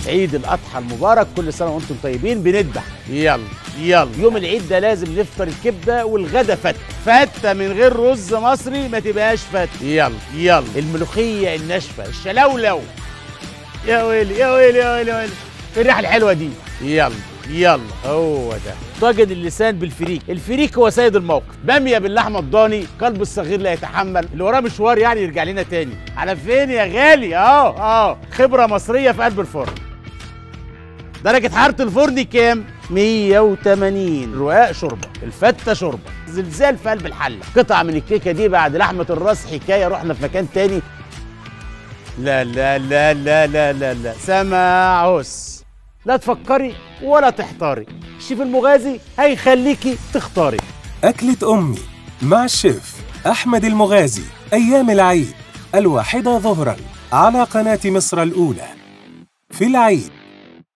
عيد الاضحى المبارك كل سنه وانتم طيبين بنذبح يلا يلا يوم العيد ده لازم نفطر الكبده والغدا فته فته من غير رز مصري ما تبقاش فته يلا يلا الملوخيه الناشفه الشلولو يا ويلي يا ويلي يا ويلي يا ويلي الريحه الحلوه دي يلا يلا هو ده طاجن اللسان بالفريك الفريك هو سيد الموقف باميه باللحمه الضاني قلب الصغير لا يتحمل اللي وراه مشوار يعني يرجع لنا تاني على فين يا غالي اه اه خبره مصريه في قلب الفرن درجة حرارة الفرن كام؟ 180 رقاق شوربة الفتة شوربة زلزال في قلب الحلة قطعة من الكيكة دي بعد لحمة الراس حكاية رحنا في مكان تاني لا لا لا لا لا لا لا سماعوس لا تفكري ولا تحتاري الشيف المغازي هيخليكي تختاري أكلة أمي مع الشيف أحمد المغازي أيام العيد الواحدة ظهرا على قناة مصر الأولى في العيد